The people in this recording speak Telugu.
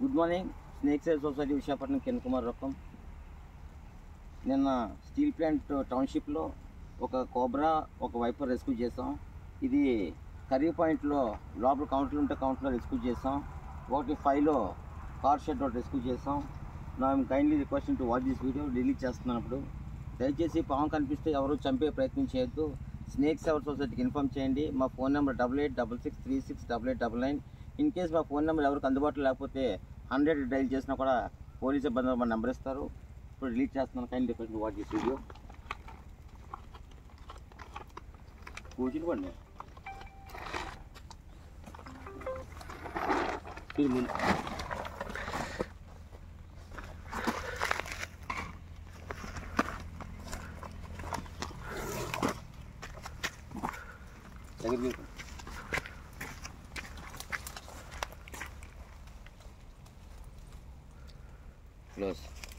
good morning snake side society Visakhapatnam Kiran Kumar Rokkam నిన్న స్టీల్ ప్లాంట్ టౌన్షిప్లో ఒక కోబ్రా ఒక వైపర్ రెస్క్యూ చేసాం ఇది కర్రీ పాయింట్లో లోపల కౌంటర్ ఉంటే కౌంటర్లో రెస్క్యూ చేసాం ఒకటి ఫైవ్లో కార్ షెడ్ ఒకటి రెస్క్యూ చేసాం నా kindly request to watch this video release చేస్తున్నాను ఇప్పుడు దయచేసి పాము కనిపిస్తే ఎవరు చంపే ప్రయత్నం చేయొద్దు స్నేక్ సేవర్ సొసైటీకి ఇన్ఫామ్ చేయండి మా phone number double eight double six three six double eight double nine in case మా ఫోన్ నెంబర్ ఎవరికి అందుబాటులో లేకపోతే హండ్రెడ్ డైల్ చేసినా కూడా పోలీస్ ఇబ్బంది మా నెంబర్ ఇస్తారు ఇప్పుడు రిలీజ్ చేస్తున్నాను kind request watch this video కూర్చుని పండి దగ్గరికి క్లోజ్